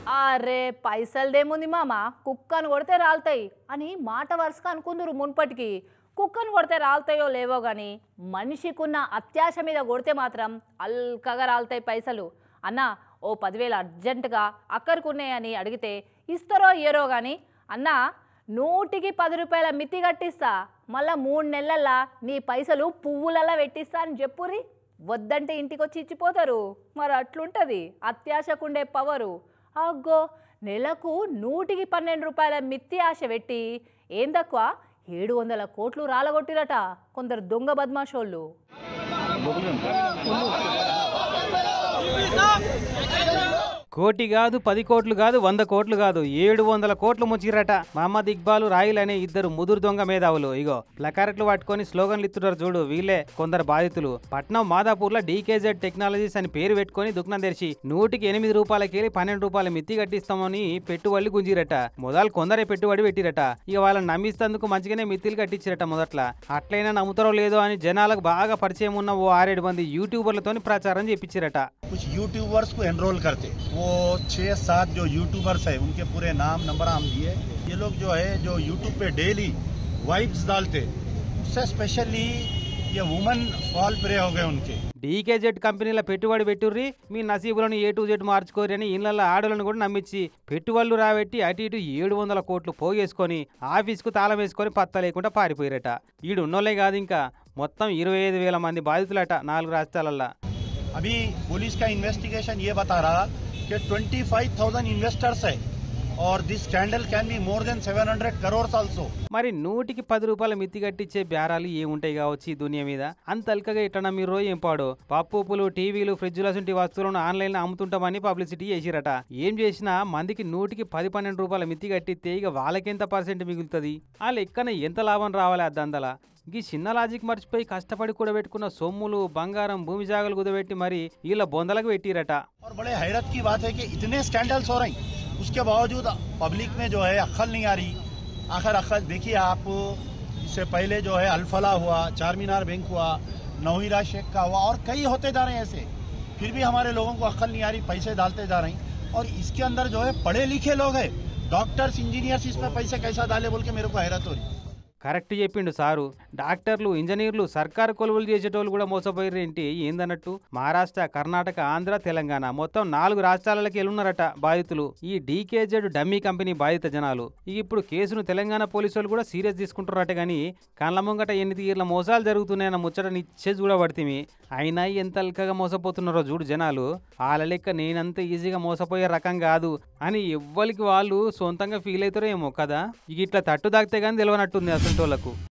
అరే పైసలదేముంది మామ కుక్కను కొడితే రాలుతాయి అని మాట వరుసగా అనుకుందరు మున్పటికి కుక్కను కొడితే రాలుతాయో లేవో కానీ మనిషికున్న అత్యాశ మీద కొడితే మాత్రం అల్కగా రాలుతాయి పైసలు అన్న ఓ పదివేలు అర్జెంటుగా అక్కడికున్నాయని అడిగితే ఇస్తారో ఇయ్యరో కానీ అన్న నూటికి పది రూపాయల మితి కట్టిస్తా మళ్ళా మూడు నెలల్లో నీ పైసలు పువ్వులలా పెట్టిస్తా అని చెప్పురి వద్దంటే ఇంటికి వచ్చి ఇచ్చిపోతారు మరి అట్లుంటది అత్యాశకుండే పవరు అగ్గో నెలకు నూటికి పన్నెండు రూపాయల మిత్తి ఆశ పెట్టి ఏం తక్కువ ఏడు వందల కోట్లు రాలగొట్టిరట కొందరు దొంగ బద్మాషోళ్ళు కోటి కాదు పది కోట్లు కాదు వంద కోట్లు కాదు ఏడు వందల కోట్లు ముచ్చిరట మహమ్మద్ ఇక్బాల్ రాయిల్ అనే ఇద్దరు ముదురు దొంగ మేధావులు ఇగో ప్లకారెట్లు పట్టుకొని స్లోగన్లు ఇస్తున్నారు చూడు వీళ్ళే కొందరు బాధితులు పట్నం మాదాపూర్ లో డీకేజెడ్ టెక్నాలజీస్ అని పేరు పెట్టుకొని దుఃఖం తెరిచి నూటికి ఎనిమిది రూపాయలకెళ్ళి పన్నెండు రూపాయల మిత్తి కట్టిస్తామని పెట్టుబడులు గుంజిరట మొదలు కొందరే పెట్టుబడి పెట్టిరట ఇక వాళ్ళని నమ్మిస్తందుకు మంచిగానే మిత్తిలు కట్టించిరట మొదట్ల అట్లయినా నమ్ముతారో లేదో అని జనాలకు బాగా పరిచయం ఉన్న ఓ ఆరేడు మంది యూట్యూబర్లతోని ప్రచారం చేపించిరట कुछ यूट्यूबर्स को एनरोल करते वो छः सात जो यूट्यूबर्स है उनके पूरे नाम नंबर हम दिए ये लोग जो है जो यूट्यूब पे डेली वाइब्स डालते उससे स्पेशली ये वुमन फॉल प्रे हो गए उनके డీకేజెడ్ కంపెనీల పెట్టుబడి పెట్టుర్రి మీ నసీబులను ఏ టు జెడ్ మార్చుకోరి అని ఇళ్లలో ఆడలను కూడా నమ్మించి పెట్టుబడులు రాబెట్టి అటు ఇటు ఏడు వందల కోట్లు పోగేసుకొని ఆఫీస్కు తాళం వేసుకొని పత్త లేకుండా పారిపోయారట ఈడు ఉన్నోళ్ళే కాదు ఇంకా మొత్తం ఇరవై ఐదు వేల మంది బాధితులట నాలుగు రాష్ట్రాలల్లో अभी पुलिस का इन्वेस्टिगेशन ये बता रहा कि 25,000 इन्वेस्टर्स है और this scandal can be more than 700 crore also మరి నూటికి పది రూపాయల మిత్తి కట్టించే బేరాలు ఏముంటాయి కావచ్చు ఈ దునియా మీద అంత అల్కగా ఇట్టన మీరు ఏం పాడు పప్పు ఉప్పులు టీవీలు ఫ్రిడ్జ్ల వంటి వస్తువులను ఆన్లైన్లో అమ్ముతుంటామని పబ్లిసిటీ చేసిరట ఏం చేసినా మందికి నూటికి పది పన్నెండు రూపాయల మిత్తి కట్టిస్తే ఇక వాళ్ళకెంత పర్సెంట్ మిగులుతుంది ఆ లెక్కన ఎంత లాభం రావాలి అద్దందల ఈ చిన్న లాజిక్ మర్చిపోయి కష్టపడి కూడా పెట్టుకున్న సొమ్ములు బంగారం భూమి జాగలు కుదబెట్టి మరి వీళ్ళ బొందలకు పెట్టిరట और बड़े हैरत की बात है कि इतने स्कैंडल्स हो रहे हैं उसके बावजूद पब्लिक में जो है अक्ल नहीं आ रही आखिर अक्ल देखिए आप इससे पहले जो है अल्फला हुआ चार मीनार बैंक हुआ नौहीरा शेख का हुआ और कई होते जा रहे हैं ऐसे फिर भी हमारे लोगों को अक्ल नहीं आ रही पैसे डालते जा रहे हैं और इसके अंदर जो है पढ़े लिखे लोग हैं डॉक्टर्स इंजीनियर्स इसमें पैसे कैसा डाले बोल के मेरे को हैरत हो रही కరెక్ట్ చెప్పిండు సారు డాక్టర్లు ఇంజనీర్లు సర్కారు కొలువులు చేసేటోళ్ళు కూడా మోసపోయారు ఏంటి ఏందన్నట్టు మహారాష్ట్ర కర్ణాటక ఆంధ్ర తెలంగాణ మొత్తం నాలుగు రాష్ట్రాలకి వెళ్ళున్నారట బాధితులు ఈ డీకేజెడ్ డమ్మీ కంపెనీ బాధిత జనాలు ఇక ఇప్పుడు కేసును తెలంగాణ పోలీసు వాళ్ళు కూడా సీరియస్ తీసుకుంటున్నారట కానీ కళ్ళ ముంగట ఎన్ని తీర్ల మోసాలు జరుగుతున్నాయన్న ముచ్చట నిచ్చే చూడబడితే అయినా ఎంత అల్కగా మోసపోతున్నారో చూడు జనాలు వాళ్ళ లెక్క నేనంత ఈజీగా మోసపోయే రకం కాదు అని ఎవ్వరికి వాళ్ళు సొంతంగా ఫీల్ అవుతారో ఏమో కదా ఇక ఇట్లా తట్టు దాగితే కానీ తెలియనట్టుంది అసలు